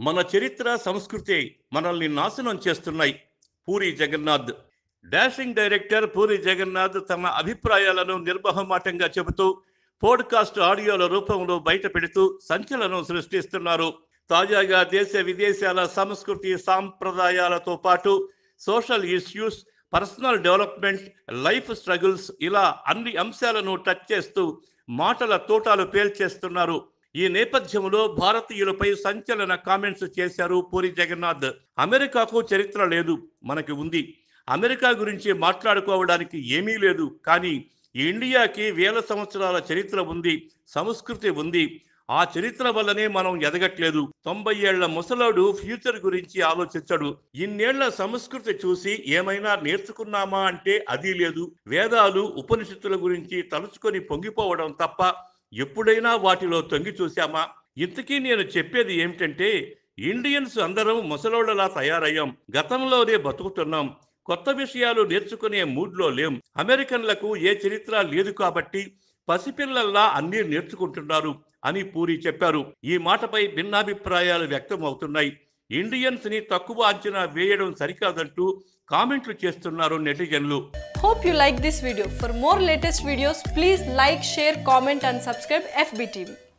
మన చరిత్ర సంస్కృతి మనల్ని నాశనం చేస్తున్నాయి పూరి జగన్నాథ్ డాషింగ్ డైరెక్టర్ పూరి జగన్నాథ్ తమ అభిప్రాయాలను నిర్మహమాటంగా చెబుతూ పోడ్కాస్ట్ ఆడియోల రూపంలో బయట పెడుతూ సంచలనం సృష్టిస్తున్నారు తాజాగా దేశ విదేశాల సంస్కృతి సాంప్రదాయాలతో పాటు social issues personal development life struggles ఇలా అన్ని అంశాలను టచ్ చేస్తూ మాటల తోటాలు పేల్చేస్తున్నారు ఈ నేపథ్యంలో భారతీయులపై సంచలన కామెంట్స్ చేశారు పూరి జగన్నాథ్ అమెరికాకు చరిత్ర లేదు మనకి ఉంది అమెరికా గురించి మాట్లాడుకోవడానికి ఏమీ లేదు కానీ ఇండియాకి వేల సంవత్సరాల చరిత్ర ఉంది సంస్కృతి ఉంది ఆ చరిత్ర వల్లనే మనం ఎదగట్లేదు తొంభై ఏళ్ల ముసలోడు ఫ్యూచర్ గురించి ఆలోచించడు ఇన్నేళ్ల సంస్కృతి చూసి ఏమైనా నేర్చుకున్నామా అంటే అది లేదు వేదాలు ఉపనిషత్తుల గురించి తలుచుకొని పొంగిపోవడం తప్ప ఎప్పుడైనా వాటిలో తొంగి చూశామా ఇంతకీ నేను చెప్పేది ఏమిటంటే ఇండియన్స్ అందరం ముసలోళ్ళలా తయారయ్యాం గతంలోనే బతుకుతున్నాం కొత్త విషయాలు నేర్చుకునే మూడ్లో లేం అమెరికన్లకు ఏ చరిత్ర లేదు కాబట్టి పసిపిల్లల్లా అన్నీ నేర్చుకుంటున్నారు అని పూరి చెప్పారు ఈ మాటపై భిన్నాభిప్రాయాలు వ్యక్తం అవుతున్నాయి ఇండియన్స్ ని తక్కువ అంచనా వేయడం సరికాదంటూ కామెంట్లు చేస్తున్నారు నెటిజన్లు Hope you like this video. For more latest videos, please like, share, comment and subscribe FBTV.